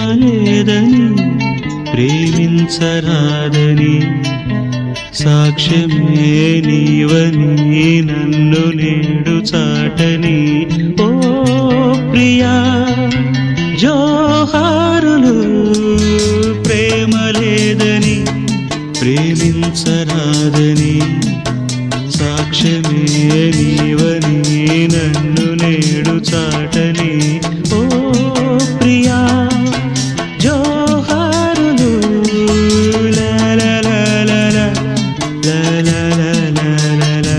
లేదని ప్రేమించరాదని సాక్ష్యమే నీవని నన్ను నేడు చాటని ఓ ప్రియా జోహారులు ప్రేమ లేదని ప్రేమించరాదని సాక్ష్యమే నీవని నన్ను నేడు చాటని ఓ ప్రియా జోహారులు లా లా లా లా లా లా లా లా లా లా లా.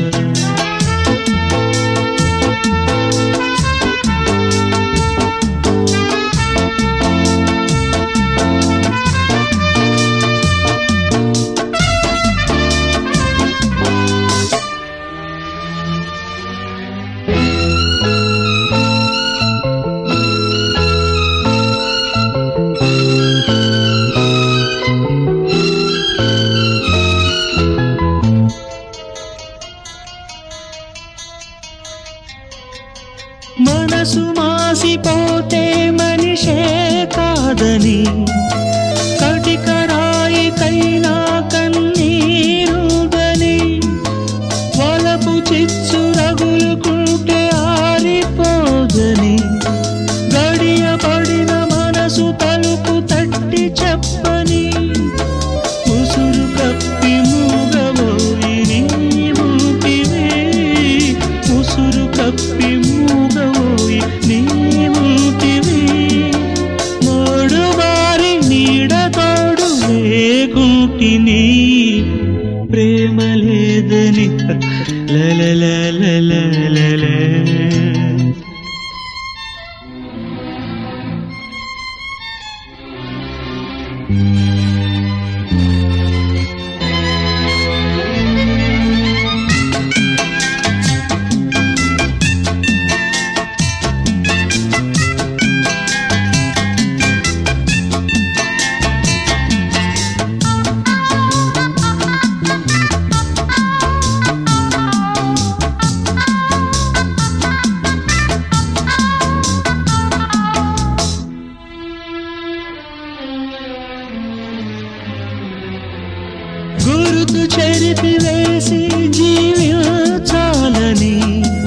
మనసు మాసిపోతే మనిషే కాదని కటికరాయికైనా కన్నీరుదని వలపు చిచ్చు రగులుకుంటే ఆరిపోదని గడియ పడిన మనసు తలుపు తట్టి చెప్పని ముసురు కప్పి మూగబోయి నీవుంటివే ముసురు కప్పి మూగబోయి నీవుంటివే మోడు వారి నీడ తోడు లేకుంటిని ప్రేమ లేదని లలలలలలలల. గురుతు చెరిపి వేసి జీవించాలని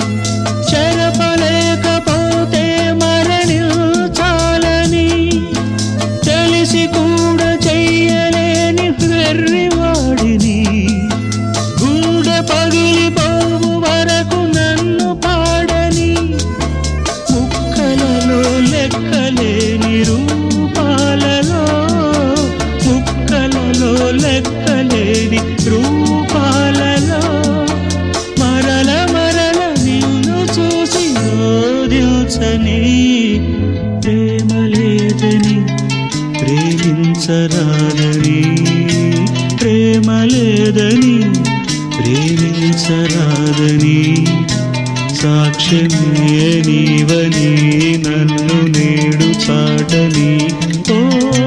చెరపలేకపోతే మరణించాలని తెలిసి కూడా చెయ్యలేని వెర్రివాడిని గుండె పగిలిపోవు వరకు నన్ను పాడని ముక్కలలో లెక్కలేని రూపాలలో ముక్కలలో లెక్కలేని రూపాలలో మరల మరల నిన్ను చూసి ఓదిల్చని ప్రేమ లేదని ప్రేమించరాదని ప్రేమ లేదని ప్రేమించరాదని సాక్ష్యమే నీవని నన్ను నేడు చాటని ఓ